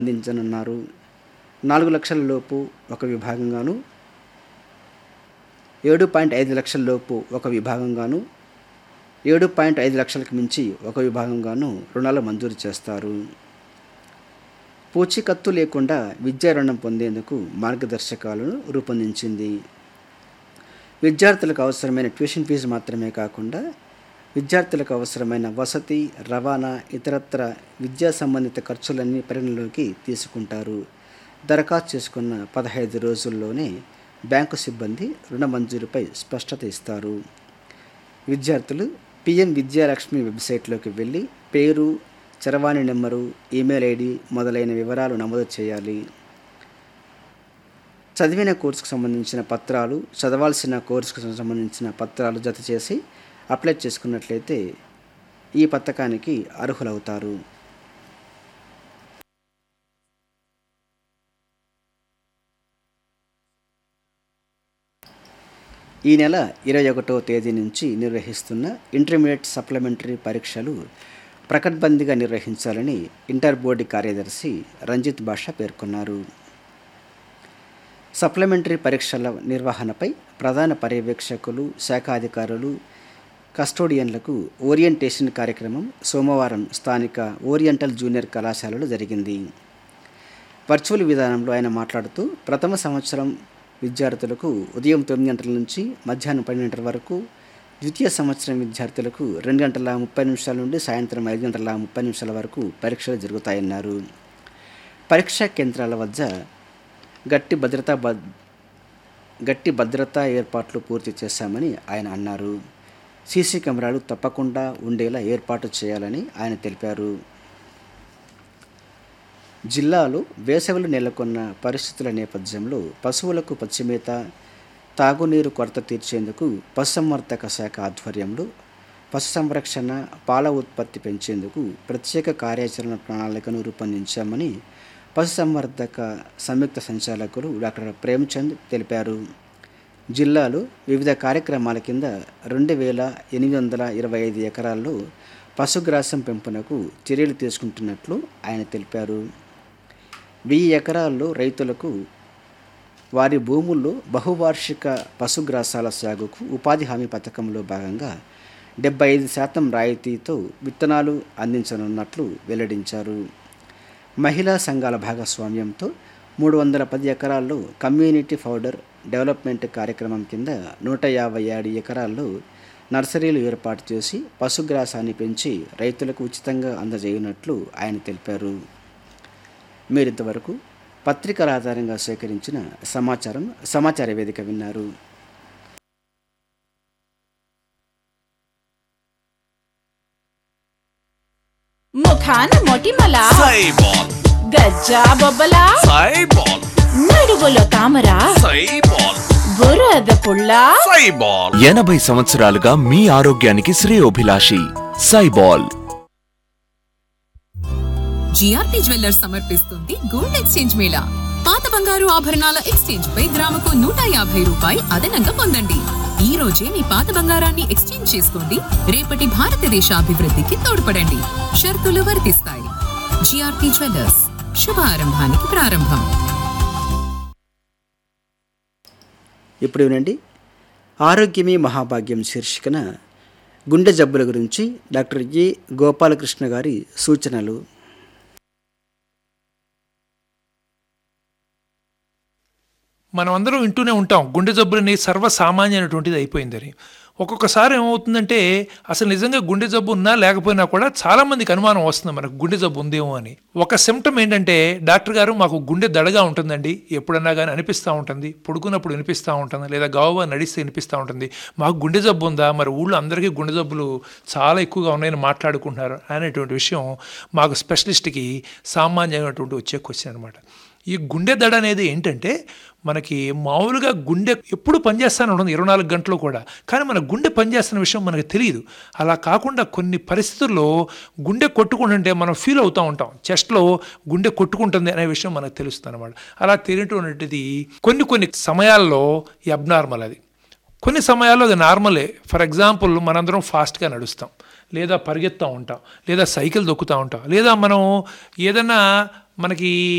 అందించనున్నారు నాలుగు లక్షల లోపు ఒక విభాగంగాను ఏడు పాయింట్ ఐదు లక్షల లోపు ఒక విభాగంగాను ఏడు పాయింట్ ఐదు లక్షలకు మించి ఒక విభాగంగాను రుణాలు మంజూరు చేస్తారు పూచీకత్తు లేకుండా విద్యా రుణం పొందేందుకు మార్గదర్శకాలను రూపొందించింది విద్యార్థులకు అవసరమైన ట్యూషన్ ఫీజు మాత్రమే కాకుండా విద్యార్థులకు అవసరమైన వసతి రవాణా ఇతరత్ర విద్యా సంబంధిత ఖర్చులన్నీ పరిగణలోకి తీసుకుంటారు దరఖాస్తు చేసుకున్న పదహైదు రోజుల్లోనే బ్యాంకు సిబ్బంది రుణ మంజూరుపై స్పష్టత ఇస్తారు విద్యార్థులు పిఎం విద్యాలక్ష్మి వెబ్సైట్లోకి వెళ్ళి పేరు చరవాణి నెంబరు ఈమెయిల్ ఐడి మొదలైన వివరాలు నమోదు చేయాలి చదివిన కోర్సుకు సంబంధించిన పత్రాలు చదవాల్సిన కోర్సుకు సంబంధించిన పత్రాలు జత చేసి అప్లై చేసుకున్నట్లయితే ఈ పథకానికి అర్హులవుతారు ఈ నెల ఇరవై ఒకటో తేదీ నుంచి నిర్వహిస్తున్న ఇంటర్మీడియట్ సప్లిమెంటరీ పరీక్షలు ప్రకడ్బందీగా నిర్వహించాలని ఇంటర్ బోర్డు కార్యదర్శి రంజిత్ బాషా పేర్కొన్నారు సప్లిమెంటరీ పరీక్షల నిర్వహణపై ప్రధాన పర్యవేక్షకులు శాఖాధికారులు కస్టోడియన్లకు ఓరియంటేషన్ కార్యక్రమం సోమవారం స్థానిక ఓరియంటల్ జూనియర్ కళాశాలలో జరిగింది వర్చువల్ విధానంలో ఆయన మాట్లాడుతూ ప్రథమ సంవత్సరం విద్యార్థులకు ఉదయం తొమ్మిది గంటల నుంచి మధ్యాహ్నం పన్నెండు గంటల వరకు ద్వితీయ సంవత్సరం విద్యార్థులకు రెండు గంటల ముప్పై నిమిషాల నుండి సాయంత్రం ఐదు గంటల ముప్పై నిమిషాల వరకు పరీక్షలు జరుగుతాయన్నారు పరీక్షా కేంద్రాల వద్ద గట్టి భద్రతా బ గట్టి భద్రతా ఏర్పాట్లు పూర్తి చేశామని ఆయన అన్నారు సీసీ కెమెరాలు తప్పకుండా ఉండేలా ఏర్పాటు చేయాలని ఆయన తెలిపారు జిల్లాలో వేసవిలో నెలకొన్న పరిస్థితుల నేపథ్యంలో పశువులకు పచ్చిమేత తాగునీరు కొరత తీర్చేందుకు పశుసంవర్ధక శాఖ ఆధ్వర్యంలో పశు సంరక్షణ పాల ఉత్పత్తి పెంచేందుకు ప్రత్యేక కార్యాచరణ ప్రణాళికను రూపొందించామని పశుసంవర్ధక సంయుక్త సంచాలకులు డాక్టర్ ప్రేమ్చంద్ తెలిపారు జిల్లాలో వివిధ కార్యక్రమాల కింద రెండు వేల ఎనిమిది వందల ఇరవై ఐదు ఎకరాల్లో పశుగ్రాసం పెంపునకు చర్యలు తీసుకుంటున్నట్లు ఆయన తెలిపారు వెయ్యి ఎకరాల్లో రైతులకు వారి భూముల్లో బహువార్షిక పశుగ్రాసాల సాగుకు ఉపాధి హామీ పథకంలో భాగంగా డెబ్బై ఐదు శాతం రాయితీతో విత్తనాలు అందించనున్నట్లు వెల్లడించారు మహిళా సంఘాల భాగస్వామ్యంతో మూడు వందల పది ఎకరాల్లో కమ్యూనిటీ పౌడర్ డెవలప్మెంట్ కార్యక్రమం కింద నూట యాభై ఏడు ఎకరాల్లో నర్సరీలు ఏర్పాటు చేసి పశుగ్రాసాన్ని పెంచి రైతులకు ఉచితంగా అందజేయనున్నట్లు ఆయన తెలిపారు మీరింతవరకు పత్రికల ఆధారంగా సేకరించిన సమాచారం సమాచార వేదిక విన్నారు ముఖాన మొటిమల సైబాల్ గజ్జా బొబ్బల సైబాల్ నడుగులో తామర సైబాల్ బురద పుల్ల సైబాల్ ఎనభై సంవత్సరాలుగా మీ ఆరోగ్యానికి శ్రేయోభిలాషి సైబాల్ జిఆర్పి జ్యువెల్లర్స్ సమర్పిస్తుంది గోల్డ్ ఎక్స్చేంజ్ మేళా పాత బంగారు ఆభరణాల ఎక్స్చేంజ్ పై గ్రాముకు నూట యాభై రూపాయి అదనంగా పొందండి ఈ రోజే మీ పాత బంగారాన్ని ఎక్స్చేంజ్ చేసుకోండి రేపటి భారతదేశ అభివృద్ధికి తోడ్పడండి షరతులు వర్తిస్తాయి జిఆర్పి జ్యువెల్లర్స్ శుభారంభానికి ప్రారంభం ఇప్పుడు వినండి ఆరోగ్యమే మహాభాగ్యం శీర్షికన గుండె జబ్బుల గురించి డాక్టర్ ఏ గోపాలకృష్ణ గారి సూచనలు మనం అందరం వింటూనే ఉంటాం గుండె జబ్బులని సర్వసామాన్యమైనటువంటిది అయిపోయిందని ఒక్కొక్కసారి ఏమవుతుందంటే అసలు నిజంగా గుండె జబ్బు ఉన్నా లేకపోయినా కూడా చాలా మందికి అనుమానం వస్తుంది మనకు గుండె జబ్బు ఉందేమో అని ఒక సిమ్టమ్ ఏంటంటే డాక్టర్ గారు మాకు గుండె దడగా ఉంటుందండి ఎప్పుడన్నా కానీ అనిపిస్తూ ఉంటుంది పడుకున్నప్పుడు వినిపిస్తూ ఉంటుంది లేదా గావగా నడిస్తే వినిపిస్తూ ఉంటుంది మాకు గుండె జబ్బు ఉందా మరి ఊళ్ళో అందరికీ గుండె జబ్బులు చాలా ఎక్కువగా ఉన్నాయని మాట్లాడుకుంటున్నారు అనేటువంటి విషయం మాకు స్పెషలిస్ట్కి సామాన్యమైనటువంటి వచ్చే క్వశ్చన్ అనమాట ఈ గుండె దడ అనేది ఏంటంటే మనకి మామూలుగా గుండె ఎప్పుడు పనిచేస్తూనే ఉంటుంది ఇరవై నాలుగు గంటలు కూడా కానీ మన గుండె పనిచేస్తున్న విషయం మనకు తెలియదు అలా కాకుండా కొన్ని పరిస్థితుల్లో గుండె కొట్టుకుంటుంటే మనం ఫీల్ అవుతూ ఉంటాం చెస్ట్లో గుండె కొట్టుకుంటుంది అనే విషయం మనకు తెలుస్తుంది అనమాట అలా తెలియటువంటిది కొన్ని కొన్ని సమయాల్లో ఈ అబ్నార్మల్ అది కొన్ని సమయాల్లో అది నార్మలే ఫర్ ఎగ్జాంపుల్ మనందరం ఫాస్ట్గా నడుస్తాం లేదా పరిగెత్తా ఉంటాం లేదా సైకిల్ దొక్కుతూ ఉంటాం లేదా మనం ఏదన్నా మనకి